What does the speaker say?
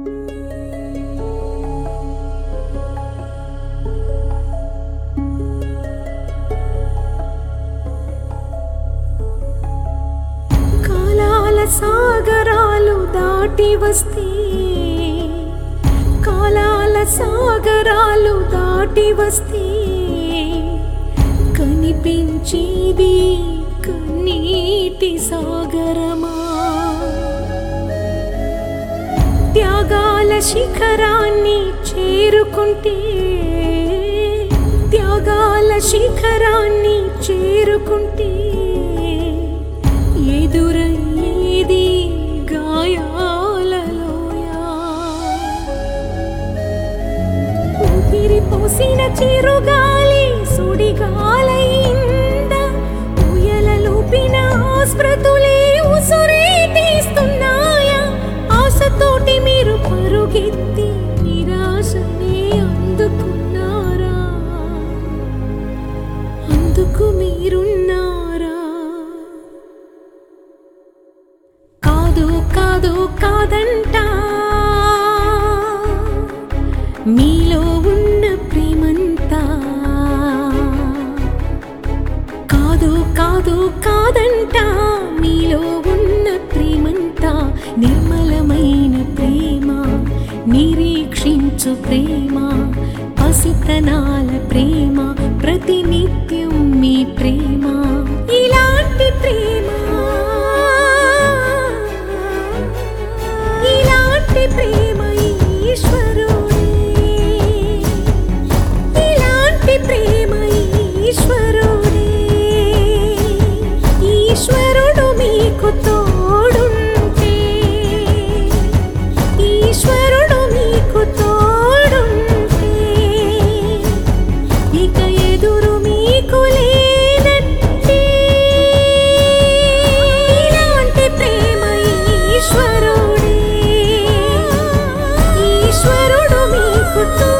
కాలాల సాగరాలు దాటి వస్తే కాలాల సాగరాలు దాటి వస్తే కనిపించేది కన్నీటి సాగరమా త్యాగాల శిఖరాన్ని చేరుకుంటే త్యాగాల శిఖరాన్ని చేరుకుంటే ఎదురయ్యేది గాయాలలోయా ఊపిరి పోసిన చిరుగాలి సుడిగాలైంద ఊయలలోపిన స్మృతులే ఉసురే తీస్తున్నాయా ఆశతోటి మీరు పరుగెత్తి నిరాశనే అందుకున్నారా అందుకు మీరున్నారా కాదు కాదు కాదంట మీలో ఉన్న ప్రేమంతా కాదు కాదు కాదంట మీలో ఉన్న ప్రేమంతా నిర్మలమైన ప్రేమ నిరీక్షించు ప్రేమ పసితనాల ప్రేమ ప్రతినిత్యం మీ ప్రేమ ఇలాంటి ప్రేమ ఇలాంటి ప్రేమ ఈశ్వరుడే ఇలాంటి ప్రేమ ఈశ్వరుడే ఈశ్వరుడు మీకు తోడుంటే ఈశ్వరుడు మీకు తోడుంటే ఇక ఎదురు మీకు లేనట్టే ఇలాంటి ప్రేమ ఈశ్వరుడే ఈశ్వరుడు మీకు తోడుంటే